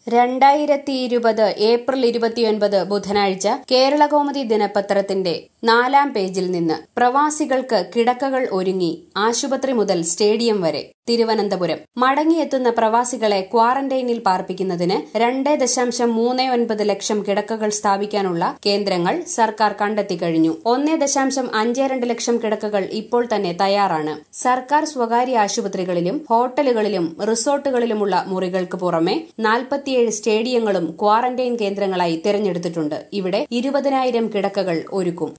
രണ്ടായിരത്തി ഇരുപത് ഏപ്രിൽ ഇരുപത്തിയൊൻപത് ബുധനാഴ്ച കേരളകൗമുദി ദിനപത്രത്തിന്റെ നാലാം പേജിൽ നിന്ന് പ്രവാസികൾക്ക് കിടക്കകൾ ഒരുങ്ങി ആശുപത്രി മുതൽ സ്റ്റേഡിയം വരെ തിരുവനന്തപുരം മടങ്ങിയെത്തുന്ന പ്രവാസികളെ ക്വാറന്റൈനിൽ പാർപ്പിക്കുന്നതിന് രണ്ട് ദശാംശം മൂന്ന് ഒൻപത് ലക്ഷം കിടക്കകൾ സ്ഥാപിക്കാനുള്ള കേന്ദ്രങ്ങൾ സർക്കാർ കണ്ടെത്തി കഴിഞ്ഞു ഒന്ന് ദശാംശം അഞ്ച് രണ്ട് ലക്ഷം കിടക്കകൾ ഇപ്പോൾ തന്നെ തയ്യാറാണ് സർക്കാർ സ്വകാര്യ ആശുപത്രികളിലും ഹോട്ടലുകളിലും റിസോർട്ടുകളിലുമുള്ള മുറികൾക്ക് പുറമെ നാൽപ്പത്തിയേഴ് സ്റ്റേഡിയങ്ങളും ക്വാറന്റൈൻ കേന്ദ്രങ്ങളായി തിരഞ്ഞെടുത്തിട്ടുണ്ട് ഇവിടെ ഇരുപതിനായിരം കിടക്കകൾ ഒരുക്കും